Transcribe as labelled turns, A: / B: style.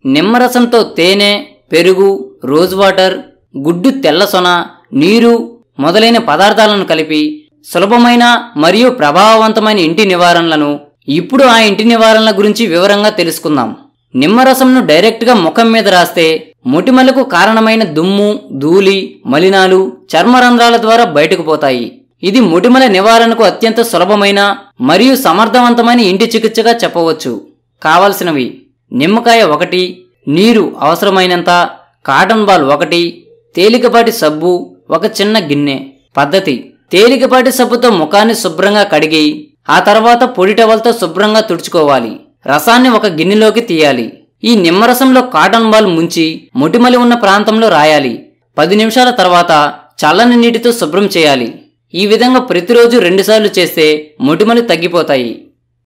A: నిమ్మరసంతో తేనె పెరుగు rose water గుడ్డు తెల్ల సొన నీరు మొదలైన పదార్థాలను కలిపి సులభమైన మరియు ప్రభావవంతమైన ఇంటి నివారణలను ఇప్పుడు ఆ ఇంటి నివారణల గురించి వివరంగా తెలుసుకుందాం నిమ్మరసంను డైరెక్ట్గా ముఖం మీద రాస్తే మొటిమలకు కారణమైన దుమ్ము ధూళి మలినాలు చర్మరంధ్రాల ద్వారా బయటకు పోతాయి ఇది మొటిమల నివారణకు అత్యంత సులభమైన మరియు సమర్థవంతమైన ఇంటి చికిత్సగా చెప్పవచ్చు కావలసినవి నిమ్మకాయ ఒకటి నీరు అవసరమైనంత కాటన్ బాల్ ఒకటి తేలికపాటి సబ్బు ఒక చిన్న గిన్నె పద్ధతి తేలికపాటి సబ్బుతో ముఖాన్ని శుభ్రంగా కడిగి ఆ తర్వాత పొడి టవల్తో శుభ్రంగా తుడుచుకోవాలి రసాన్ని ఒక గిన్నెలోకి తీయాలి ఈ నిమ్మరసంలో కాటన్ బాల్ ముంచి మొటిమలి ఉన్న ప్రాంతంలో రాయాలి పది నిమిషాల తర్వాత చల్లని నీటితో శుభ్రం చేయాలి ఈ విధంగా ప్రతిరోజు రెండుసార్లు చేస్తే మొటిమలు తగ్గిపోతాయి